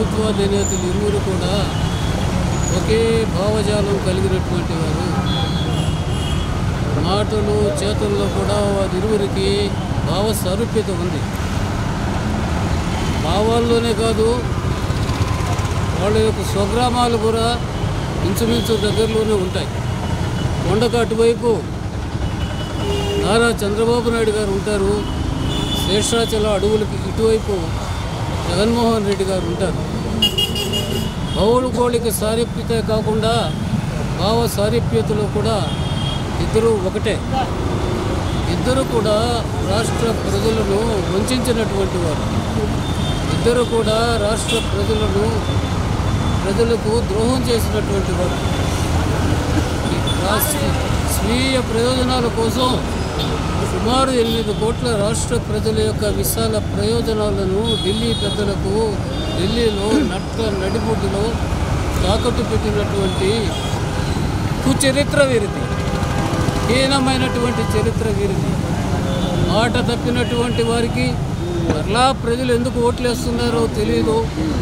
ప్రభుత్వ అధినేతలు ఇరువురు కూడా ఒకే భావజాలం కలిగినటువంటి వారు మాటలు చేతుల్లో కూడా వారిరువురికి భావ సారూప్యత ఉంది భావాల్లోనే కాదు వాళ్ళ యొక్క స్వగ్రామాలు కూడా ఇంచుమించు దగ్గరలోనే ఉంటాయి కొండకు అటువైపు నారా చంద్రబాబు నాయుడు గారు ఉంటారు శేషాచల అడవులకి ఇటువైపు జగన్మోహన్ రెడ్డి గారు ఉంటారు భౌగోళిక సారూప్యత కాకుండా భావ సారూప్యతలో కూడా ఇద్దరు ఒకటే ఇద్దరు కూడా రాష్ట్ర ప్రజలను వంచినటువంటి వారు ఇద్దరు కూడా రాష్ట్ర ప్రజలను ప్రజలకు ద్రోహం చేసినటువంటి వారు ఈ రాష్ట్ర స్వీయ ప్రయోజనాల కోసం సుమారు ఎనిమిది కోట్ల రాష్ట్ర ప్రజల యొక్క విశాల ప్రయోజనాలను ఢిల్లీ పెద్దలకు ఢిల్లీలో నట్ట నడిబొడ్డులో తాకట్టు పెట్టినటువంటి కుచరిత్ర వీరిది హీనమైనటువంటి చరిత్ర వీరిది మాట తప్పినటువంటి వారికి మరలా ప్రజలు ఎందుకు ఓట్లేస్తున్నారో తెలియదు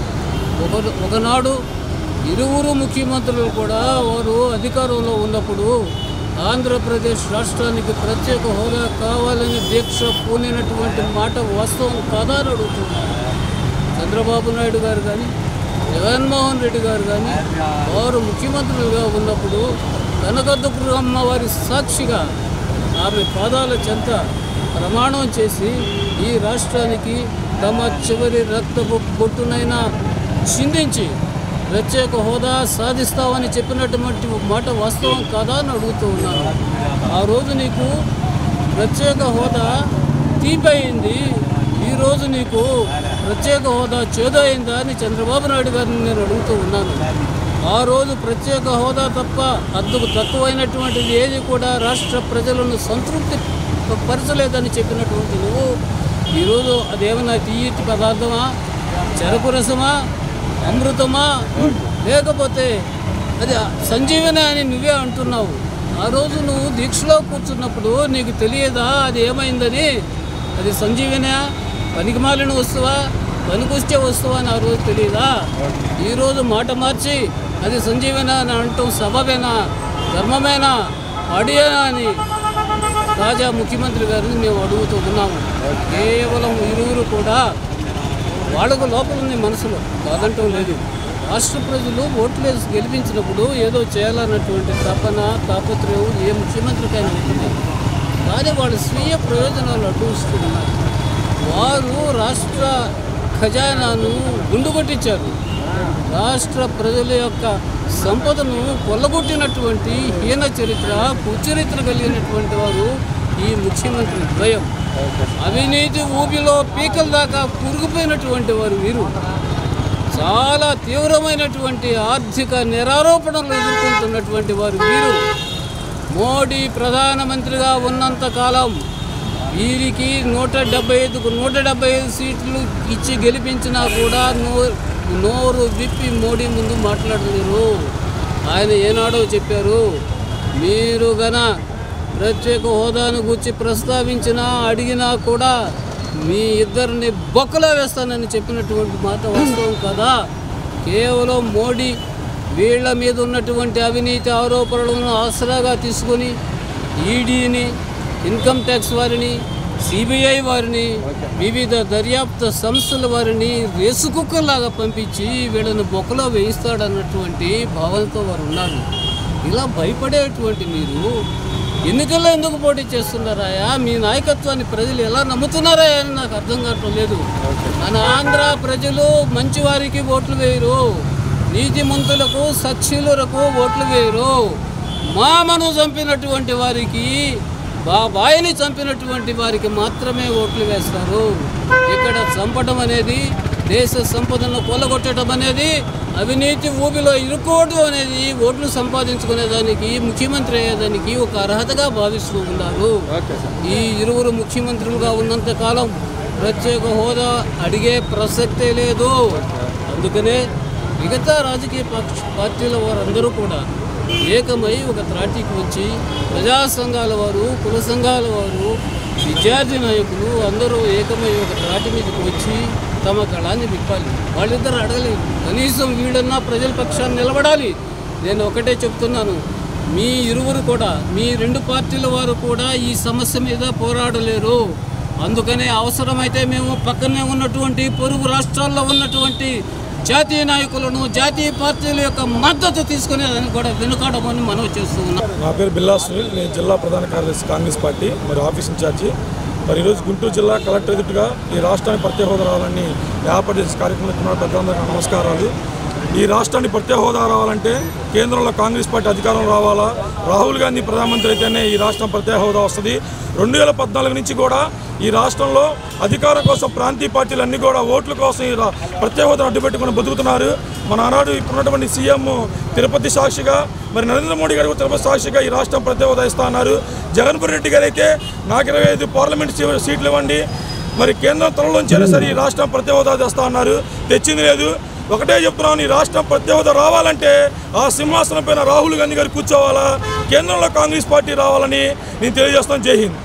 ఒక ఒకనాడు ఇరువురు ముఖ్యమంత్రులు కూడా వారు అధికారంలో ఉన్నప్పుడు ఆంధ్రప్రదేశ్ రాష్ట్రానికి ప్రత్యేక హోదా కావాలని దీక్ష పూనినటువంటి మాట వాస్తవం కాదా అని అడుగుతున్నారు చంద్రబాబు నాయుడు గారు కానీ జగన్మోహన్ రెడ్డి గారు కానీ వారు ముఖ్యమంత్రులుగా ఉన్నప్పుడు కనకదుర్గ అమ్మవారి సాక్షిగా ఆమె పాదాల చెంత ప్రమాణం చేసి ఈ రాష్ట్రానికి తమ చివరి రక్తపు బొట్టునైనా చిందించి ప్రత్యేక హోదా సాధిస్తామని చెప్పినటువంటి మాట వాస్తవం కాదా అని అడుగుతూ ఉన్నాను ఆ రోజు నీకు ప్రత్యేక హోదా తీపయింది ఈరోజు నీకు ప్రత్యేక హోదా చేదైందా అని చంద్రబాబు నాయుడు గారిని నేను అడుగుతూ ఉన్నాను ఆ రోజు ప్రత్యేక హోదా తప్ప అందుకు తక్కువైనటువంటిది ఏది కూడా రాష్ట్ర ప్రజలను సంతృప్తి పరచలేదని చెప్పినటువంటి నువ్వు ఈరోజు అదేమన్నా తీయటి పదార్థమా చెరకు రసమా అమృతమా లేకపోతే అది సంజీవనే అని నువ్వే అంటున్నావు ఆ రోజు నువ్వు దీక్షలో కూర్చున్నప్పుడు నీకు తెలియదా అది ఏమైందని అది సంజీవనే పనికి మాలిన వస్తువా పనికొస్తే వస్తువా అని ఆ రోజు తెలియదా ఈరోజు మాట మార్చి అది సంజీవన అని అంటాం సబబేనా ధర్మమేనా అడియేనా అని తాజా ముఖ్యమంత్రి గారిని మేము అడుగుతూ ఉన్నాము కేవలం ఇరువురు కూడా వాళ్ళకు లోపల ఉంది మనసులో కాదంటం లేదు రాష్ట్ర ప్రజలు ఓట్లు వేసి గెలిపించినప్పుడు ఏదో చేయాలన్నటువంటి తపన తాపత్రయం ఏ ముఖ్యమంత్రికైనా ఉంటుంది కానీ వాళ్ళ స్వీయ ప్రయోజనాలు అడ్డుస్తున్నారు వారు రాష్ట్ర ఖజానాను గుండు కొట్టించారు రాష్ట్ర ప్రజల యొక్క సంపదను కొల్లగొట్టినటువంటి హీన చరిత్ర కుచరిత్ర కలిగినటువంటి వారు ఈ ముఖ్యమంత్రి ద్వయం అవినీతి ఊపిలో పీకల దాకా పురుగుపోయినటువంటి వారు వీరు చాలా తీవ్రమైనటువంటి ఆర్థిక నిరారోపణలు ఎదుర్కొంటున్నటువంటి వారు వీరు మోడీ ప్రధానమంత్రిగా ఉన్నంత కాలం వీరికి నూట డెబ్బై ఐదుకు నూట డెబ్బై ఐదు సీట్లు ఇచ్చి గెలిపించినా కూడా నో నోరు విప్పి మోడీ ముందు మాట్లాడలేరు ఆయన ఏనాడో చెప్పారు మీరు గన ప్రత్యేక హోదాను గురించి ప్రస్తావించినా అడిగినా కూడా మీ ఇద్దరిని బొక్కలో వేస్తానని చెప్పినటువంటి మాట వాస్తవం కదా కేవలం మోడీ వీళ్ళ మీద ఉన్నటువంటి అవినీతి ఆరోపణలను ఆసరాగా తీసుకొని ఈడీని ఇన్కమ్ ట్యాక్స్ వారిని సిబిఐ వారిని వివిధ దర్యాప్తు సంస్థల వారిని రేసు కుక్కలాగా పంపించి వీళ్ళని బొక్కలో వేయిస్తాడన్నటువంటి భావనతో వారు ఉన్నారు ఇలా భయపడేటువంటి మీరు ఎన్నికల్లో ఎందుకు పోటీ చేస్తున్నారాయా మీ నాయకత్వాన్ని ప్రజలు ఎలా నమ్ముతున్నారా అని నాకు అర్థం కావటం లేదు మన ఆంధ్ర ప్రజలు మంచి వారికి ఓట్లు వేయరు నీతిమంతులకు సచ్యులకు ఓట్లు వేయరు మామను చంపినటువంటి వారికి బాబాయిని చంపినటువంటి వారికి మాత్రమే ఓట్లు వేస్తారు ఇక్కడ చంపడం అనేది దేశ సంపదను కొల్లగొట్టడం అనేది అవినీతి ఊబిలో ఇరుకోవడం అనేది ఓట్లు సంపాదించుకునేదానికి ముఖ్యమంత్రి అయ్యేదానికి ఒక అర్హతగా భావిస్తూ ఉన్నారు ఈ ఇరువురు ముఖ్యమంత్రులుగా ఉన్నంత కాలం ప్రత్యేక హోదా అడిగే ప్రసక్తే లేదు అందుకనే మిగతా రాజకీయ పక్ష పార్టీల వారందరూ కూడా ఏకమై ఒక త్రాటికి వచ్చి ప్రజా సంఘాల వారు కుల సంఘాల వారు విద్యార్థి నాయకులు అందరూ ఏకమై ఒక త్రాటి మీదకి వచ్చి తమ గళాన్ని విప్పాలి వాళ్ళిద్దరు అడగలేదు కనీసం వీడన్నా ప్రజల పక్షాన్ని నిలబడాలి నేను ఒకటే చెప్తున్నాను మీ ఇరువురు కూడా మీ రెండు పార్టీల వారు కూడా ఈ సమస్య మీద పోరాడలేరు అందుకనే అవసరమైతే మేము పక్కనే ఉన్నటువంటి పొరుగు రాష్ట్రాల్లో ఉన్నటువంటి జాతీయ నాయకులను జాతీయ పార్టీల యొక్క మద్దతు తీసుకునే దాన్ని కూడా వెనుకాడమని మనం చేస్తూ ఉన్నాం నా పేరు బిల్లా సునీల్ నేను జిల్లా ప్రధాన కార్యదర్శి కాంగ్రెస్ పార్టీ మరి ఆఫీస్ ఇన్ఛార్జి మరి ఈరోజు గుంటూరు జిల్లా కలెక్టర్ ఎదుటిగా ఈ రాష్ట్రానికి ప్రత్యేక హోదా రావాలని ఏర్పాటు చేసే కార్యక్రమంలో ఉన్న పెద్దలందరికీ నమస్కారాలు ఈ రాష్ట్రానికి ప్రత్యేక హోదా రావాలంటే కేంద్రంలో కాంగ్రెస్ పార్టీ అధికారం రావాలా రాహుల్ గాంధీ ప్రధానమంత్రి అయితేనే ఈ రాష్ట్రం ప్రత్యేక హోదా వస్తుంది రెండు వేల పద్నాలుగు నుంచి కూడా ఈ రాష్ట్రంలో అధికారం కోసం ప్రాంతీయ పార్టీలు అన్ని కూడా ఓట్ల కోసం ఈ రా- ప్రత్యేక హోదాను అడ్డుపెట్టుకుని బతుకుతున్నారు మన ఆనాడు ఇప్పుడున్నటువంటి సీఎం తిరుపతి సాక్షిగా మరి నరేంద్ర మోడీ గారు కూడా తిరుపతి సాక్షిగా ఈ రాష్ట్రం ప్రత్యేక హోదా ఇస్తా అన్నారు జగన్మోహన్ రెడ్డి గారు అయితే నాకు ఇరవై ఐదు పార్లమెంట్ సీ- సీట్లు ఇవ్వండి మరి కేంద్రం త్వరలోంచి అయినా సరే ఈ రాష్ట్రం ప్రత్యేక హోదా తెస్తా అన్నారు తెచ్చింది లేదు ఒకటే చెప్తున్నాను ఈ రాష్ట్రం ప్రత్యేక హోదా రావాలంటే ఆ సింహాసనం పైన రాహుల్ గాంధీ గారు కూర్చోవాలా కేంద్రంలో కాంగ్రెస్ పార్టీ రావాలని నేను తెలియజేస్తాను జై హింద్